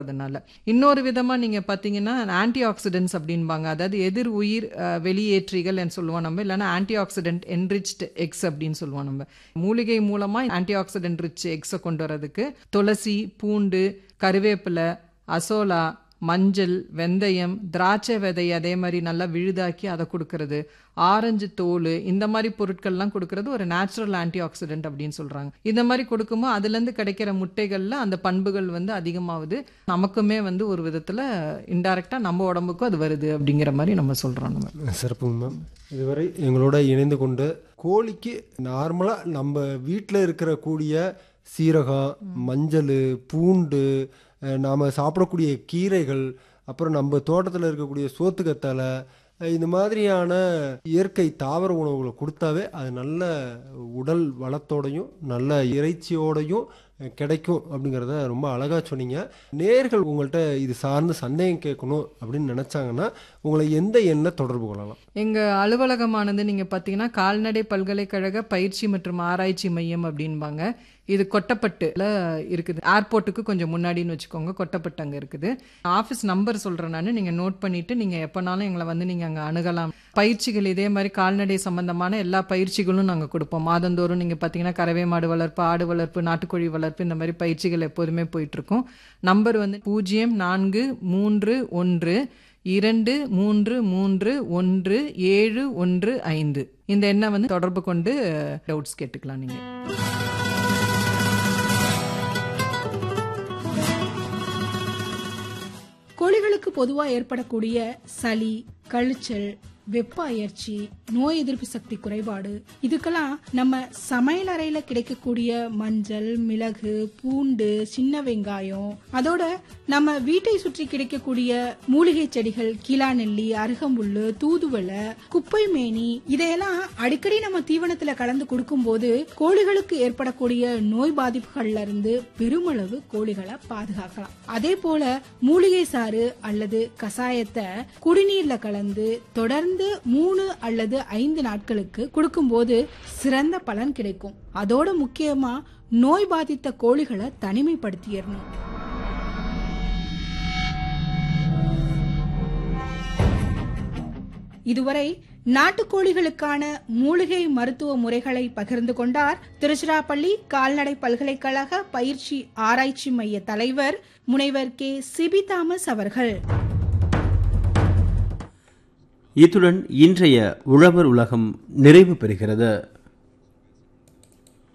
அதனால இன்னொரு விதமா நீங்க பாத்தீங்கன்னா ஆன்டி ஆக்சிடென்ட்ஸ் அப்படின்பாங்க அதாவது எதிர் உயிர் அஹ், வெளியேற்றிகள் சொல்லுவோம் நம்ம இல்லைன்னா ஆன்டி ஆக்சிடென்ட் என்ரிச்ட் எக்ஸ் அப்படின்னு சொல்லுவோம் நம்ம மூலிகை மூலமா ஆன்டி ஆக்சிடென்ட் ரிச் எக்ஸை கொண்டு வரதுக்கு துளசி பூண்டு கருவேப்பிலை அசோலா மஞ்சள் வெந்தயம் திராட்சை விதை அதே மாதிரி நல்லா விழுதாக்கி அதை கொடுக்கறது ஆரஞ்சு தோல் இந்த மாதிரி பொருட்கள்லாம் கொடுக்கறது ஒரு நேச்சுரல் ஆன்டி ஆக்சிடென்ட் அப்படின்னு சொல்றாங்க இந்த மாதிரி கொடுக்கும்போது அதுலேருந்து கிடைக்கிற முட்டைகள்ல அந்த பண்புகள் வந்து அதிகமாகுது நமக்குமே வந்து ஒரு விதத்துல இன்டைரக்டா நம்ம உடம்புக்கும் அது வருது அப்படிங்கிற மாதிரி நம்ம சொல்றோம் நம்ம சிறப்புங்க மேம் இதுவரை எங்களோட இணைந்து கொண்டு கோழிக்கு நார்மலாக நம்ம வீட்டில் இருக்கிற கூடிய சீரகம் மஞ்சள் பூண்டு அஹ், நாம சாப்பிடக்கூடிய கீரைகள் அப்புறம் நம்ம தோட்டத்தில் இருக்கக்கூடிய சோத்துக்கத்தலை அஹ், இந்த மாதிரியான இயற்கை தாவர உணவுகளை கொடுத்தாவே அது நல்ல உடல் வளத்தோடையும் நல்ல இறைச்சியோடையும் அஹ், கிடைக்கும் அப்படிங்கிறத ரொம்ப அழகாக சொன்னீங்க நேர்கள் உங்கள்கிட்ட இது சார்ந்து சந்தேகம் கேட்கணும் அப்படின்னு நினச்சாங்கன்னா உங்களை எந்த எண்ணை தொடர்பு கொள்ளலாம் எங்க அலுவலகமானது நீங்க பாத்தீங்கன்னா கால்நடை பல்கலைக்கழக பயிற்சி மற்றும் ஆராய்ச்சி மையம் அப்படின்பாங்க இது கொட்டப்பட்டுல இருக்குது ஏர்போர்ட்டுக்கு கொஞ்சம் முன்னாடின்னு வச்சுக்கோங்க கொட்டப்பட்டு அங்க இருக்குது ஆஃபீஸ் நம்பர் சொல்றேன் நான் நீங்க நோட் பண்ணிட்டு நீங்க எப்பனாலும் எங்களை வந்து நீங்க அங்க அணுகலாம் பயிற்சிகள் இதே மாதிரி கால்நடை சம்பந்தமான எல்லா பயிற்சிகளும் நாங்க கொடுப்போம் மாதந்தோறும் நீங்க பாத்தீங்கன்னா கறவை மாடு வளர்ப்பு ஆடு வளர்ப்பு நாட்டுக்கோழி வளர்ப்பு இந்த மாதிரி பயிற்சிகள் எப்போதுமே போயிட்டு இருக்கும் நம்பர் வந்து பூஜ்ஜியம் நான்கு மூன்று ஒன்று இரண்டு மூன்று மூன்று ஒன்று ஏழு ஒன்று ஐந்து இந்த எண்ணை வந்து தொடர்பு கொண்டு டவுட்ஸ் கேட்டுக்கலாம் நீங்க கோழிகளுக்கு பொதுவா ஏற்படக்கூடிய சளி கழிச்சல் வெப்ப அயற்சி நோய் எதிர்ப்பு சக்தி குறைபாடு இதுக்கெல்லாம் நம்ம சமையல் அறையில கிடைக்கக்கூடிய மஞ்சள் மிளகு பூண்டு சின்ன வெங்காயம் அதோட நம்ம வீட்டை சுற்றி கிடைக்கக்கூடிய மூலிகை செடிகள் கீழா நெல்லி அருகம்புல்லு தூதுவளை குப்பை மேனி இதையெல்லாம் அடிக்கடி நம்ம தீவனத்துல கலந்து கொடுக்கும்போது கோழிகளுக்கு ஏற்படக்கூடிய நோய் பாதிப்புகள்ல இருந்து பெருமளவு கோழிகளை பாதுகாக்கலாம் அதே போல மூலிகை சாறு அல்லது கசாயத்தை குடிநீர்ல கலந்து தொடர்ந்து மூணு அல்லது ஐந்து நாட்களுக்கு கொடுக்கும்போது சிறந்த பலன் கிடைக்கும் அதோட முக்கியமா நோய் பாதித்த கோழிகளை தனிமைப்படுத்திடணும் இதுவரை நாட்டுக்கோழிகளுக்கான மூலிகை மருத்துவ முறைகளை பகிர்ந்து கொண்டார் திருச்சிராப்பள்ளி கால்நடை பல்கலைக்கழக பயிற்சி ஆராய்ச்சி மைய தலைவர் முனைவர் கே சிபி தாமஸ் அவர்கள் இத்துடன் இன்றைய உழவர் உலகம் நிறைவு பெறுகிறது